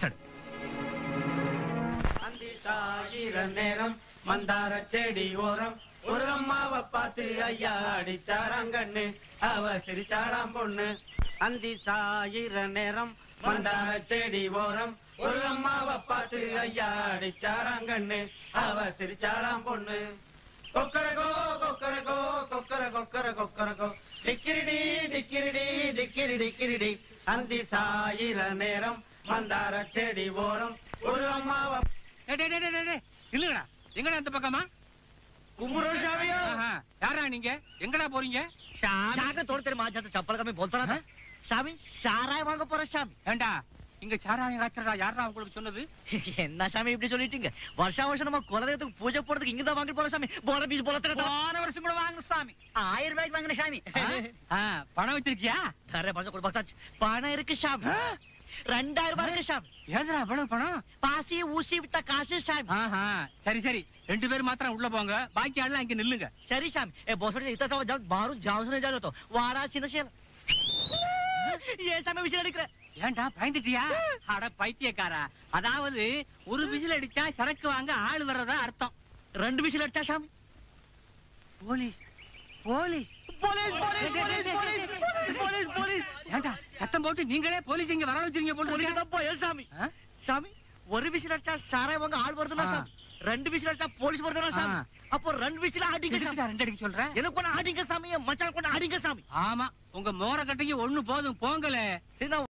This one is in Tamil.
மாஸ்டர் அந்தி சாயிர நேரம் மந்தார செடி ஓரம் ஒரு அம்மாவை பார்த்து ஐயா அடிச்சாராங்கண்ணு அவ சிரிச்சாடாம் பொண்ணு அந்தி சாயிர நேரம் மந்தார செடி ஓரம் ஒரு அம்மாவை பார்த்து ஐயா அடிச்சாராங்கண்ணு அவ சிரிச்சாடாம் பொண்ணு கொக்கரகோ கொக்கரகோ கொக்கர கொக்கர கொக்கரகோ டிக்கிரிடி டிக்கிரிடி டிக்கிரி டிக்கிரிடி அந்தி சாயிர நேரம் மந்தார செடி ஓரம் ஒரு அம்மாவை டேய், டேய், டேய், டேய், டேய். இல்லடா எங்கடா அந்த பக்கமா கும்புறோம் சாமியோ ஆஹா. யாரா நீங்க எங்கடா போறீங்க ஜாக தோடு தெரு மாஜா चप्पल का मैं बोलता रहा था சாமி சாராய வாங்க போற சாமி ஏண்டா இங்க சாராயம் காய்ச்சறா யாரா உங்களுக்கு சொன்னது என்ன சாமி இப்படி சொல்லிட்டீங்க வருஷா வருஷம் நம்ம குலதெய்வத்துக்கு பூஜை போடுறதுக்கு இங்க தான் வாங்கிட்டு போறோம் சாமி போல பீஸ் போல தரட்டா போன வருஷம் கூட வாங்க சாமி ஆயிரம் ரூபாய்க்கு வாங்கின சாமி ஆ, பணம் வச்சிருக்கியா தர பணம் கொடு பார்த்தாச்சு பணம் இருக்கு சாமி ரெண்டாயிரம் ரூபாய் இருக்கு சாமி ஏதுடா பணம் பணம் பாசி ஊசி விட்ட காசு சாமி ஆஹா சரி சரி ரெண்டு பேரும் மாத்திரம் உள்ள போங்க பாக்கி ஆள்லாம் இங்க நில்லுங்க சரி சாமி ए बहुत बड़ी इतना सब जब बाहर जाओ सुने जा रहा तो वारा चिन्ह शेल ये सामने विषय अड़क ஏன்டா பயந்துட்டியா அட பைத்தியக்காரா அதாவது ஒரு விசில் அடிச்சா சரக்கு வாங்க ஆள் வர்றதா அர்த்தம் ரெண்டு விசில் அடிச்சா சாமி police police police police police police police police police ஏன்டா சத்தம் போட்டு நீங்களே போலீஸ் இங்க வர வச்சிருங்க போல போலீஸ் இருக்கே. தான் போய் சாமி ஆ? சாமி ஒரு விசில் அடிச்சா சாராய வாங்க ஆள் வருதுனா ஆ. சாமி ரெண்டு விசில் அடிச்சா போலீஸ் வருதுனா சாமி ஆ. அப்போ ரெண்டு விசில் ஆடிங்க சாமி எதுக்குடா ரெண்டு அடிக்க சொல்ற எனக்கு கொண்டு ஆடிங்க சாமி என் மச்சான் கொண்டு ஆடிங்க சாமி ஆமா உங்க மோர கட்டைக்கு ஒண்ணு போதும் போங்களே சரி நான்